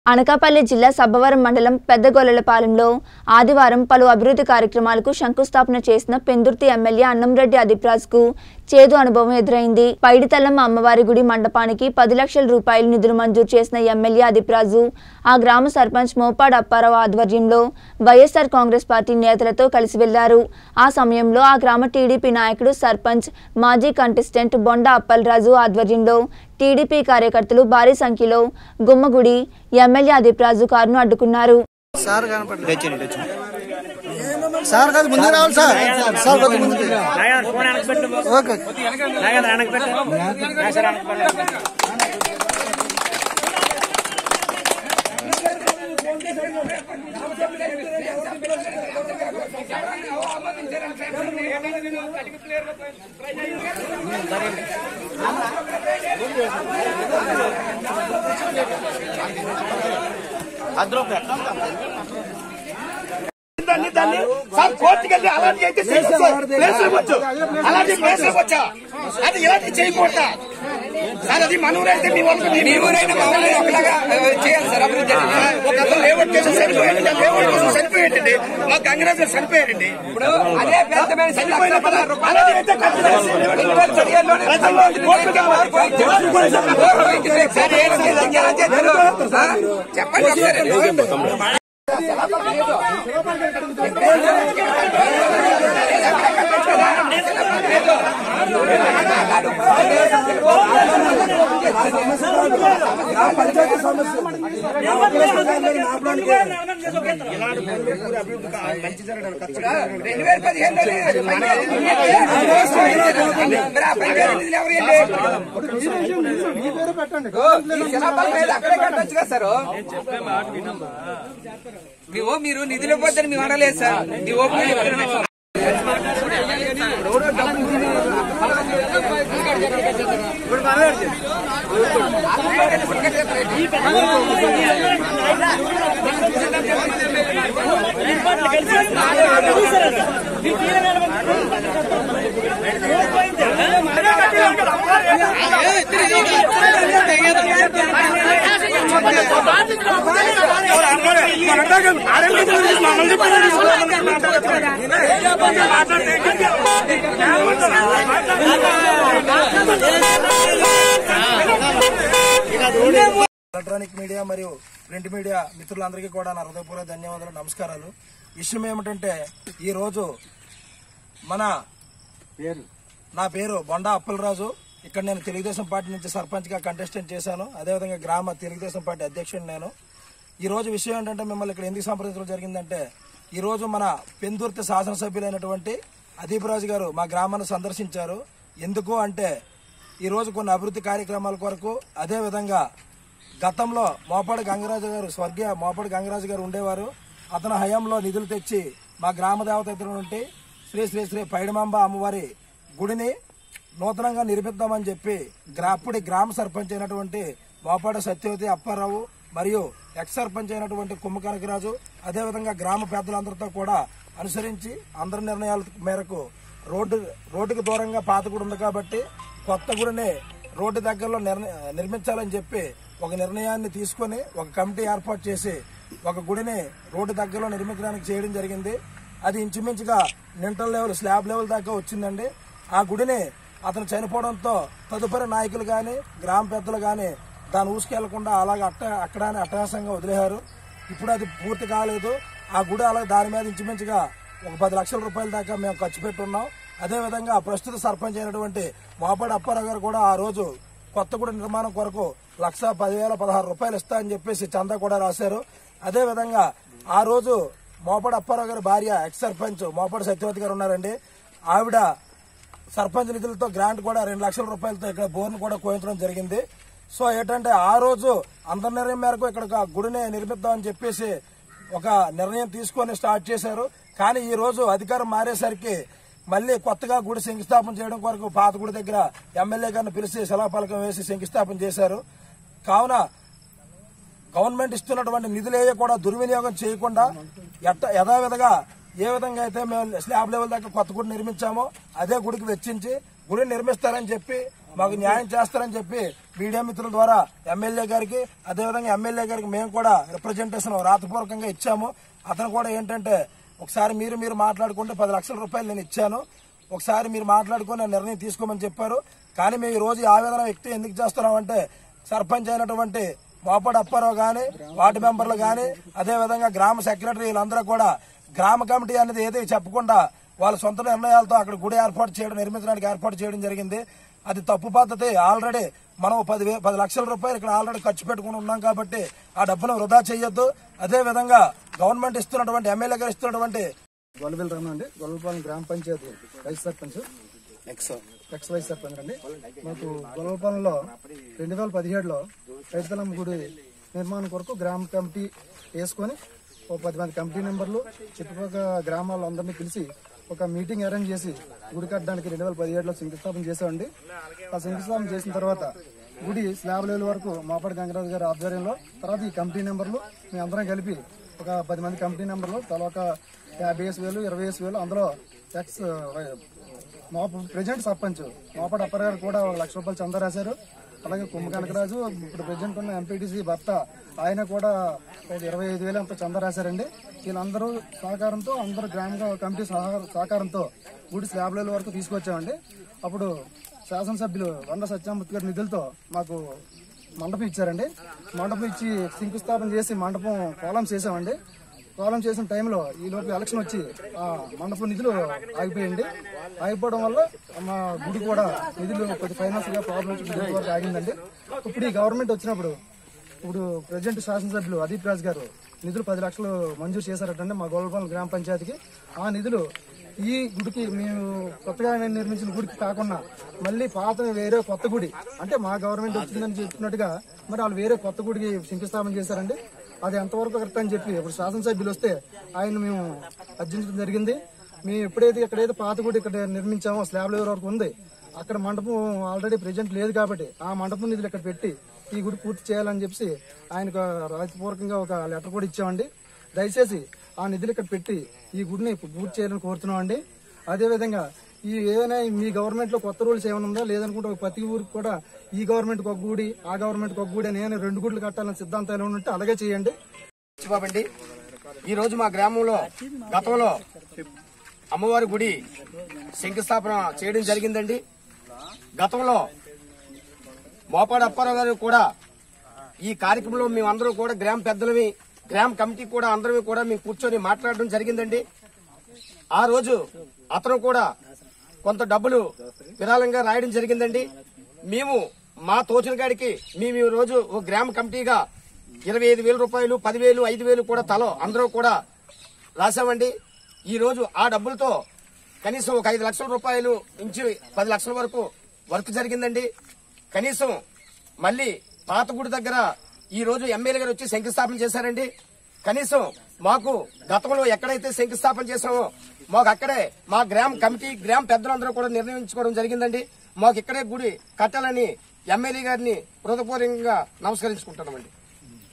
అనకాపల్లి జిల్లా సబ్బవరం మండలం పెద్దగొల్లలపాలెంలో ఆదివారం పలు అభివృద్ధి కార్యక్రమాలకు శంకుస్థాపన చేసిన పెందుర్తి ఎమ్మెల్యే అన్నంరెడ్డి అదిప్రాజ్కు చేదు అనుభవం ఎదురైంది పైడితల్లమ్మ అమ్మవారి గుడి మండపానికి పది లక్షల రూపాయలు నిధులు మంజూరు చేసిన ఎమ్మెల్యే అదిప్రాజు ఆ గ్రామ సర్పంచ్ మోపాడ్ అప్పారావు ఆధ్వర్యంలో వైఎస్ఆర్ కాంగ్రెస్ పార్టీ నేతలతో కలిసి వెళ్లారు ఆ సమయంలో ఆ గ్రామ టీడీపీ నాయకుడు సర్పంచ్ మాజీ కంటెస్టెంట్ బొండ అప్పలరాజు ఆధ్వర్యంలో టీడీపీ కార్యకర్తలు భారీ సంఖ్యలో గుమ్మగుడి ఎమ్మెల్యే అదిప్రాజు కారును అడ్డుకున్నారు సార్ కనపడలేదు సార్ కాదు ముందు రావాలి సార్ సార్ కొద్ది ముందుకు నాగేంద్ర ఫోన్ వెనక్కి పెట్టు ఓకే నాగేంద్ర వెనక్కి పెట్టు నాగేశ్వర వెనక్కి పెట్టు దాన్ని దాన్ని సార్ కోర్టుకి వెళ్ళి అలాంటి అయితే ప్లేసులకు వచ్చు అలాంటి ప్లేసులకు వచ్చా అది ఇలాంటి చేయకూడదా సార్ అది మన ఊరైతే మీ వాళ్ళకి మీ ఊరైనా మా ఊరైనా ఒకలాగా చేయాలి సార్ అభివృద్ధి ఒక అతను లేఅవుట్ చేసి చనిపోయాడు లేఅవుట్ కోసం చనిపోయాడండి మా గంగరాజు చనిపోయాడండి ఇప్పుడు అదే పెద్ద చనిపోయిన పదహారు రూపాయలు అలాంటి అయితే ఖచ్చితంగా ప్రజల్లో అది కోర్టుకి వెళ్ళాలి. సార్, ఏం చేయాలి? సార్, చెప్పండి ఒకసారి. రెండు వేల పదిహేను అక్కడే కట్టొచ్చు కదా సార్ మీ ఓ మీరు నిధులు ఇవ్వద్దని మేము అనలేదు సార్ మీ ఓపెన్ చెప్తున్నాం ఎలక్ట్రానిక్ మీడియా మరియు ప్రింట్ మీడియా మిత్రులందరికీ కూడా నా హృదయపూర్వక ధన్యవాదాలు నమస్కారాలు విషయం ఏమిటంటే ఈ రోజు మన పేరు నా పేరు బొండా అప్పలరాజు ఇక్కడ నేను తెలుగుదేశం పార్టీ నుంచి సర్పంచ్ గా కంటెస్టెంట్ చేశాను అదేవిధంగా గ్రామ తెలుగుదేశం పార్టీ అధ్యక్షుడు నేను ఈ రోజు విషయం ఏంటంటే మిమ్మల్ని ఇక్కడ ఎందుకు సంప్రదించడం జరిగిందంటే ఈ రోజు మన పెందుర్తి శాసనసభ్యులైనటువంటి అదీప్ రాజు గారు మా గ్రామాన్ని సందర్శించారు ఎందుకు అంటే ఈ రోజు కొన్ని అభివృద్ధి కార్యక్రమాల కొరకు అదే విధంగా గతంలో మోపాడు గంగరాజు గారు స్వర్గీయ మోపాడు గంగరాజు గారు ఉండేవారు అతని హయాంలో నిధులు తెచ్చి మా గ్రామ దేవత నుండి శ్రీ శ్రీ శ్రీ పైడిమాంబ అమ్మవారి గుడిని నూతనంగా నిర్మిద్దామని చెప్పి గ్రా- అప్పటి గ్రామ సర్పంచ్ అయినటువంటి మోపాడ సత్యవతి అప్పారావు మరియు ఎక్స్ సర్పంచ్ అయినటువంటి కుమ్మకనకరాజు అదేవిధంగా గ్రామ పెద్దలందరితో కూడా అనుసరించి అందరి నిర్ణయాల మేరకు రోడ్డు రోడ్డుకు దూరంగా పాత గుడి ఉంది కాబట్టి కొత్త గుడిని రోడ్డు దగ్గరలో నిర్ణ- నిర్మించాలని చెప్పి ఒక నిర్ణయాన్ని తీసుకొని ఒక కమిటీ ఏర్పాటు చేసి ఒక గుడిని రోడ్డు దగ్గరలో నిర్మించడానికి చేయడం జరిగింది అది ఇంచుమించుగా నింటల్ లెవెల్ స్లాబ్ లెవెల్ దాకా వచ్చిందండి ఆ గుడిని అతను చనిపోవడంతో తదుపరి నాయకులు గాని గ్రామ పెద్దలు గాని దాన్ని ఊసుకెళ్లకుండా అలాగే అట్ట అక్కడానే అట్టహాసంగా వదిలేశారు ఇప్పుడు అది పూర్తి కాలేదు ఆ గుడి అలాగే దాని మీద ఇంచుమించుగా ఒక పది లక్షల రూపాయల దాకా మేము ఖర్చు పెట్టున్నాం అదేవిధంగా ప్రస్తుత సర్పంచ్ అయినటువంటి మోపాడు అప్పారావు గారు కూడా ఆ రోజు కొత్త గుడి నిర్మాణం కొరకు లక్ష పదివేల పదహారు రూపాయలు ఇస్తా అని చెప్పేసి చందా కూడా రాశారు అదేవిధంగా ఆ రోజు మోపాడు అప్పారావు గారి భార్య ఎక్స్ సర్పంచ్ మోపాడు సత్యవతి గారు ఉన్నారండి ఆవిడ సర్పంచ్ నిధులతో గ్రాంట్ కూడా రెండు లక్షల రూపాయలతో ఇక్కడ బోర్ను కూడా కోయించడం జరిగింది సో ఏంటంటే ఆ రోజు అందరి నిర్ణయం మేరకు ఇక్కడ ఒక గుడిని నిర్మిద్దామని చెప్పేసి ఒక నిర్ణయం తీసుకొని స్టార్ట్ చేశారు కానీ ఈ రోజు అధికారం మారేసరికి మళ్ళీ కొత్తగా గుడి శంకుస్థాపన చేయడం కొరకు పాత గుడి దగ్గర ఎమ్మెల్యే గారిని పిలిచి శిలాఫలకం వేసి శంకుస్థాపన చేశారు కావున గవర్నమెంట్ ఇస్తున్నటువంటి నిధులేవి కూడా దుర్వినియోగం చేయకుండా ఎట్ట యథావిధిగా ఏ విధంగా అయితే మేము స్లాబ్ లెవెల్ దాకా కొత్త గుడి నిర్మించామో అదే గుడికి వెచ్చించి గుడి నిర్మిస్తారని చెప్పి మాకు న్యాయం చేస్తారని చెప్పి మీడియా మిత్రుల ద్వారా ఎమ్మెల్యే గారికి అదేవిధంగా ఎమ్మెల్యే గారికి మేము కూడా రిప్రజెంటేషన్ రాతపూర్వకంగా ఇచ్చాము అతను కూడా ఏంటంటే ఒకసారి మీరు మీరు మాట్లాడుకుంటే పది లక్షల రూపాయలు నేను ఇచ్చాను ఒకసారి మీరు మాట్లాడుకుని ఆ నిర్ణయం తీసుకోమని చెప్పారు కానీ మేము ఈ రోజు ఈ ఆవేదన వ్యక్తి ఎందుకు చేస్తున్నామంటే సర్పంచ్ అయినటువంటి మోపడి అప్పారావు గాని వార్డు మెంబర్లు గాని అదే విధంగా గ్రామ సెక్రటరీ వీళ్ళందరూ కూడా గ్రామ కమిటీ అనేది ఏది చెప్పకుండా వాళ్ళ సొంత నిర్ణయాలతో అక్కడ గుడి ఏర్పాటు చేయడం నిర్మించడానికి ఏర్పాటు చేయడం జరిగింది అది తప్పు పద్ధతి ఆల్రెడీ మనం పది వే- పది లక్షల రూపాయలు ఇక్కడ ఆల్రెడీ ఖర్చు పెట్టుకుని ఉన్నాం కాబట్టి ఆ డబ్బును వృధా చేయొద్దు అదే విధంగా గవర్నమెంట్ ఇస్తున్నటువంటి ఎమ్మెల్యే గారు ఇస్తున్నటువంటి గొల్లబెల్ రమణ అండి గొల్లపాలెం గ్రామ panchayat vice sarpanch ex ex vice sarpanch అండి మాకు గొల్లపాలెంలో రెండు వేల పదిహేడులో రైతులం గుడి నిర్మాణం కొరకు గ్రామ కమిటీ వేసుకొని ఒక పది మంది కమిటీ మెంబర్లు చుట్టుపక్కల గ్రామాలందరినీ పిలిచి ఒక మీటింగ్ అరేంజ్ చేసి గుడి కట్టడానికి రెండు వేల పదిహేడులో శంకుస్థాపన చేసామండి ఆ శంకుస్థాపన చేసిన తర్వాత గుడి స్లాబ్ లెవెల్ వరకు మాపాటి గంగరాజు గారి ఆధ్వర్యంలో తర్వాత ఈ కమిటీ నెంబర్లు మేము అందరం కలిపి ఒక పది మంది కమిటీ నెంబర్లు తల ఒక యాభై వేసు వేలు ఇరవై వేసు వేలు అందులో ఎక్స్ మా ప్రెసిడెంట్ సర్పంచ్ మాపాటి అప్పర్ గారు కూడా ఒక లక్ష రూపాయలు చందా రాశారు అలాగే కుమ్మ కనకరాజు ఇప్పుడు ప్రెసిడెంట్ ఉన్న ఎంపీటీసీ భర్త ఆయన కూడా ఒక ఇరవై ఐదు వేలు అంత చందా రాశారండి వీళ్ళందరూ సహకారంతో అందరూ గ్రామ కమిటీ సహ- సహకారంతో గుడి స్లాబ్ లెవెల్ వరకు తీసుకొచ్చామండి అప్పుడు శాసనసభ్యులు వంద సత్యామూర్తి గారి నిధులతో మాకు మండపం ఇచ్చారండి మండపం ఇచ్చి శంకుస్థాపన చేసి మండపం కోలం చేసామండి కోలం చేసిన టైంలో ఈ లోపు ఎలక్షన్ వచ్చి ఆ మండపం నిధులు ఆగిపోయింది ఆగిపోవడం వల్ల మా గుడి కూడా నిధులు కొద్ది ఫైనాన్స్ గా ప్రాబ్లం వరకు ఆగిందండి ఇప్పుడు ఈ గవర్నమెంట్ వచ్చినప్పుడు ఇప్పుడు ప్రజెంట్ శాసనసభ్యులు అదీప్ రాజ్ గారు నిధులు పది లక్షలు మంజూరు చేశారటండి మా గోల్పాలెం గ్రామ పంచాయతీకి ఆ నిధులు ఈ గుడికి మేము కొత్తగా నిర్మించిన గుడికి కాకుండా మళ్ళీ పాత వేరే కొత్త గుడి అంటే మా గవర్నమెంట్ వచ్చిందని చెప్తున్నట్టుగా మరి వాళ్ళు వేరే కొత్త గుడికి శంకుస్థాపన చేశారండి అది ఎంతవరకు కరెక్ట్ అని చెప్పి ఇప్పుడు శాసనసభ్యులు వస్తే ఆయన మేము అర్జించడం జరిగింది మేము ఎప్పుడైతే ఎక్కడైతే పాత గుడి ఇక్కడ నిర్మించామో స్లాబ్ లెవెల్ వరకు ఉంది అక్కడ మండపం ఆల్రెడీ ప్రెజెంట్ లేదు కాబట్టి ఆ మండపం నిధులు ఇక్కడ పెట్టి ఈ గుడి పూర్తి చేయాలని చెప్పి ఆయనకు రాజపూర్వకంగా ఒక లెటర్ కూడా ఇచ్చామండి దయచేసి ఆ నిధులు ఇక్కడ పెట్టి ఈ గుడిని పూర్తి చేయాలని కోరుతున్నాం అండి అదేవిధంగా ఈ ఏదైనా మీ గవర్నమెంట్ లో కొత్త రూల్స్ ఏమైనా ఉందా లేదనుకుంటే ఒక ప్రతి ఊరికి కూడా ఈ గవర్నమెంట్ ఒక గుడి ఆ గవర్నమెంట్ ఒక గుడి అని రెండు గుడ్లు కట్టాలని సిద్ధాంతాలు ఏమైనా ఉంటే అలాగే చేయండి బాబండి ఈ రోజు మా గ్రామంలో గతంలో అమ్మవారి గుడి శంకుస్థాపన చేయడం జరిగిందండి గతంలో మోపాడు అప్పారావు గారు కూడా ఈ కార్యక్రమంలో మేమందరూ కూడా గ్రామ పెద్దలవి గ్రామ కమిటీ కూడా అందరూ కూడా మేము కూర్చొని మాట్లాడడం జరిగిందండి ఆ రోజు అతను కూడా కొంత డబ్బులు విరాళంగా రాయడం జరిగిందండి మేము మా తోచిన కాడికి మేము ఈ రోజు ఒక గ్రామ కమిటీగా ఇరవై ఐదు వేల రూపాయలు పదివేలు ఐదు వేలు కూడా తలో అందరూ కూడా రాశామండి ఈ రోజు ఆ డబ్బులతో కనీసం ఒక ఐదు లక్షల రూపాయలు నుంచి పది లక్షల వరకు వర్క్ జరిగిందండి కనీసం మళ్ళీ పాత గుడి దగ్గర ఈ రోజు ఎమ్మెల్యే గారు వచ్చి శంకుస్థాపన చేశారండి కనీసం మాకు గతంలో ఎక్కడైతే శంకుస్థాపన చేసామో మాకు అక్కడే మా గ్రామ కమిటీ గ్రామ పెద్దలందరూ కూడా నిర్ణయించుకోవడం జరిగిందండి మాకు ఇక్కడే గుడి కట్టాలని ఎమ్మెల్యే గారిని హృదయపూర్వకంగా నమస్కరించుకుంటున్నామండి